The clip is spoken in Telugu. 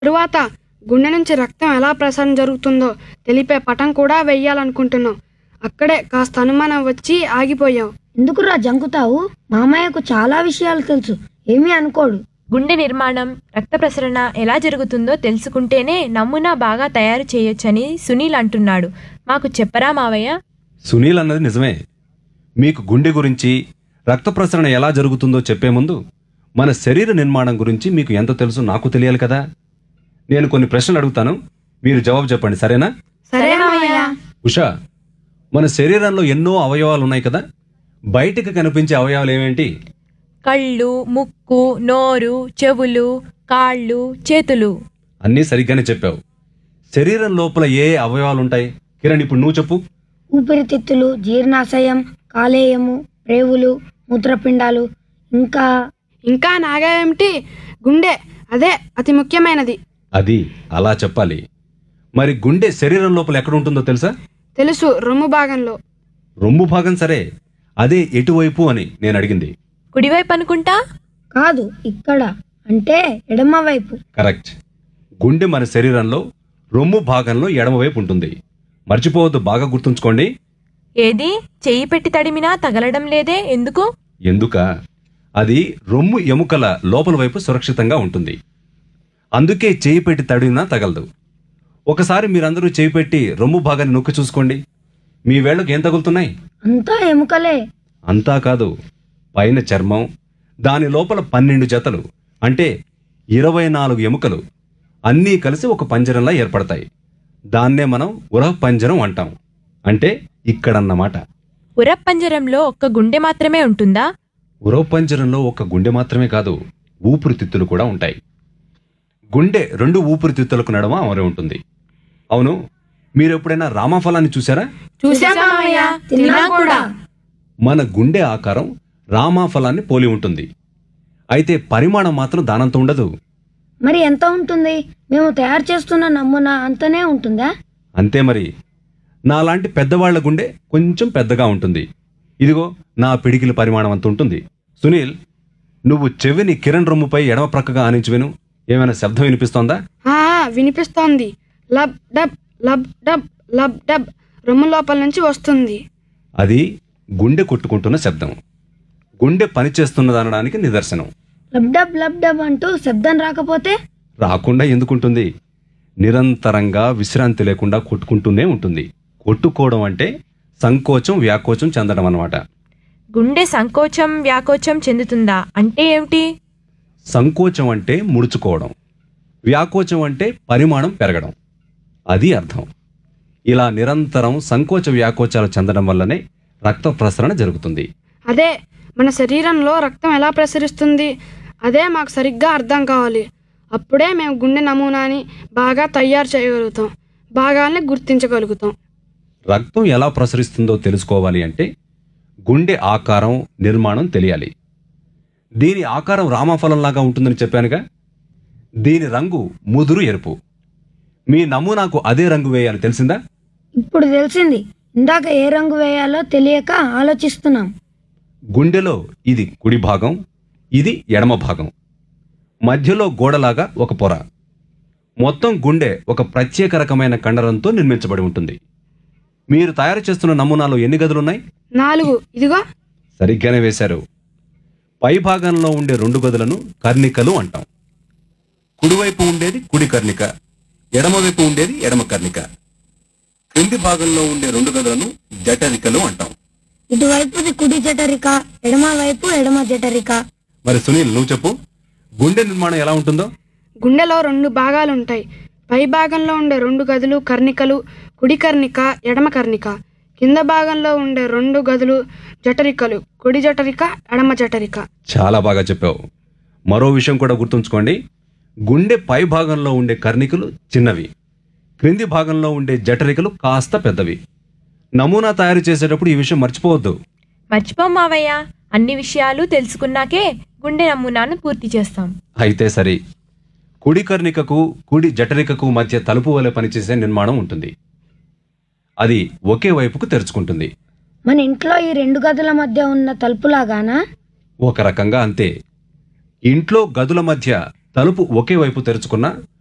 తరువాత గుండె నుంచి రక్తం ఎలా ప్రసారం జరుగుతుందో తెలిపే పటం కూడా వెయ్యాలనుకుంటున్నాం అక్కడే కాస్త అనుమానం వచ్చి ఆగిపోయాం ఎందుకురా జంకుతావు మామయ్యకు చాలా విషయాలు తెలుసు ఏమీ అనుకోడు గుండె నిర్మాణం రక్త ప్రసరణ ఎలా జరుగుతుందో తెలుసుకుంటేనే నమూనా బాగా తయారు చేయొచ్చని సునీల్ అంటున్నాడు మాకు చెప్పరా మావయ్య సునీల్ అన్నది నిజమే మీకు గుండె గురించి రక్త ప్రసరణ ఎలా జరుగుతుందో చెప్పే ముందు మన శరీర నిర్మాణం గురించి మీకు ఎంత తెలుసు నాకు తెలియాలి కదా నేను కొన్ని ప్రశ్నలు అడుగుతాను మీరు జవాబు చెప్పండి సరేనా సరే మామయ్య ఉషా మన శరీరంలో ఎన్నో అవయవాలు ఉన్నాయి కదా బయటికి కనిపించే అవయవాలు ఏమేంటి కళ్ళు ముక్కు నోరు చెవులు కాళ్ళు చేతులు అన్నీ సరిగ్గానే చెప్పావు శరీరం లోపల ఏ అవయవాలు ఉంటాయి కిరణ్ ఇప్పుడు నువ్వు చెప్పు ఊపిరితిత్తులు జీర్ణాశయం కాలేయము రేవులు మూత్రపిండాలు ఇంకా ఇంకా నాగా ఏమిటి గుండె అదే అతి ముఖ్యమైనది అది అలా చెప్పాలి మరి గుండె శరీరం లోపల ఎక్కడ ఉంటుందో తెలుసా తెలుసు రొమ్ము భాగంలో రొమ్ము భాగం సరే అదే ఎటువైపు అని నేను అడిగింది కుడివైపు అనుకుంటా కాదు ఇక్కడ అంటే ఎడమవైపు కరెక్ట్ గుండె మన శరీరంలో రొమ్ము భాగంలో ఎడమవైపు ఉంటుంది మర్చిపోవద్దు బాగా గుర్తుంచుకోండి ఏది చెయ్యి పెట్టి తడిమినా తగలడం లేదే ఎందుకు ఎందుక అది రొమ్ము ఎముకల లోపల వైపు సురక్షితంగా ఉంటుంది అందుకే చేయి పెట్టి తడినా తగలదు ఒకసారి మీరందరూ చేయి పెట్టి రొమ్ము భాగాన్ని నొక్కి చూసుకోండి మీ వేళ్ళకు ఏం తగులుతున్నాయి అంతా ఎముకలే అంతా కాదు పైన చర్మం దాని లోపల పన్నెండు జతలు అంటే ఇరవై నాలుగు ఎముకలు అన్నీ కలిసి ఒక పంజరంలా ఏర్పడతాయి దాన్నే మనం ఉరహ పంజరం అంటాం అంటే ఇక్కడన్నమాట ఉరప్పంజరంలో ఒక్క గుండె మాత్రమే ఉంటుందా ఉరవ పంజరంలో ఒక గుండె మాత్రమే కాదు ఊపిరితిత్తులు కూడా ఉంటాయి గుండె రెండు ఊపిరితిత్తులకు నడుమ అమరి ఉంటుంది అవును మీరు ఎప్పుడైనా రామఫలాన్ని చూసారా చూసాం మామయ్య తిన్నాం కూడా మన గుండె ఆకారం రామాఫలాన్ని పోలి ఉంటుంది అయితే పరిమాణం మాత్రం దానంత ఉండదు మరి ఎంత ఉంటుంది మేము తయారు చేస్తున్న నమూనా అంతనే ఉంటుందా అంతే మరి నాలాంటి పెద్దవాళ్ల గుండె కొంచెం పెద్దగా ఉంటుంది ఇదిగో నా పిడికిల పరిమాణం అంత ఉంటుంది సునీల్ నువ్వు చెవిని కిరణ్ రొమ్ముపై ఎడమ ప్రక్కగా ఆనించి విను ఏమైనా శబ్దం వినిపిస్తోందా ఆ, వినిపిస్తోంది lub dub lub dub lub dub రొమ్ము లోపల నుంచి వస్తుంది అది గుండె కొట్టుకుంటున్న శబ్దం గుండె పనిచేస్తున్నదనడానికి నిదర్శనం లబ్డబ్ లబ్డబ్ అంటూ శబ్దం రాకపోతే రాకుండా ఎందుకుంటుంది నిరంతరంగా విశ్రాంతి లేకుండా కొట్టుకుంటూనే ఉంటుంది కొట్టుకోవడం అంటే సంకోచం వ్యాకోచం చెందడం అన్నమాట గుండె సంకోచం వ్యాకోచం చెందుతుందా అంటే ఏమిటి సంకోచం అంటే ముడుచుకోవడం వ్యాకోచం అంటే పరిమాణం పెరగడం అది అర్థం ఇలా నిరంతరం సంకోచ వ్యాకోచాలు చెందడం వల్లనే రక్త ప్రసరణ జరుగుతుంది అదే మన శరీరంలో రక్తం ఎలా ప్రసరిస్తుంది అదే మాకు సరిగ్గా అర్థం కావాలి అప్పుడే మేము గుండె నమూనాని బాగా తయారు చేయగలుగుతాం భాగాల్ని గుర్తించగలుగుతాం రక్తం ఎలా ప్రసరిస్తుందో తెలుసుకోవాలి అంటే గుండె ఆకారం నిర్మాణం తెలియాలి దీని ఆకారం రామఫలంలాగా ఉంటుందని చెప్పానుగా దీని రంగు ముదురు ఎరుపు మీ నమూనాకు అదే రంగు వేయాలి తెలిసిందా ఇప్పుడు తెలిసింది ఇందాక ఏ రంగు వేయాలో తెలియక ఆలోచిస్తున్నాం గుండెలో ఇది కుడి భాగం ఇది ఎడమ భాగం మధ్యలో గోడలాగా ఒక పొర మొత్తం గుండె ఒక ప్రత్యేక రకమైన కండరంతో నిర్మించబడి ఉంటుంది మీరు తయారు చేస్తున్న నమూనాలో ఎన్ని గదులున్నాయి నాలుగు ఇదిగో సరిగ్గానే వేశారు పై భాగంలో ఉండే రెండు గదులను కర్ణికలు అంటాం కుడివైపు ఉండేది కుడి కర్ణిక ఎడమవైపు ఉండేది ఎడమ కర్ణిక క్రింది భాగంలో ఉండే రెండు గదులను జఠరికలు అంటాం ఇటువైపుది కుడి జఠరిక ఎడమ వైపు ఎడమ జఠరిక మరి సునీల్ నువ్వు చెప్పు గుండె నిర్మాణం ఎలా ఉంటుందో గుండెలో రెండు భాగాలు ఉంటాయి పై భాగంలో ఉండే రెండు గదులు కర్ణికలు కుడి కర్ణిక ఎడమ కర్ణిక కింద భాగంలో ఉండే రెండు గదులు జఠరికలు కుడి జఠరిక ఎడమ జఠరిక చాలా బాగా చెప్పావు మరో విషయం కూడా గుర్తుంచుకోండి గుండె పై భాగంలో ఉండే కర్ణికలు చిన్నవి క్రింది భాగంలో ఉండే జఠరికలు కాస్త పెద్దవి నమూనా తయారు చేసేటప్పుడు ఈ విషయం మర్చిపోవద్దు మర్చిపోం మావయ్య అన్ని విషయాలు తెలుసుకున్నాకే గుండె నమూనాను పూర్తి చేస్తాం అయితే సరే కుడి కర్ణికకు కుడి జఠరికకు మధ్య తలుపు వలె పనిచేసే నిర్మాణం ఉంటుంది అది ఒకే వైపుకు తెరుచుకుంటుంది మన ఇంట్లో ఈ రెండు గదుల మధ్య ఉన్న తలుపులాగానా ఒక రకంగా అంతే ఇంట్లో గదుల మధ్య తలుపు ఒకే వైపు తెరుచుకున్నా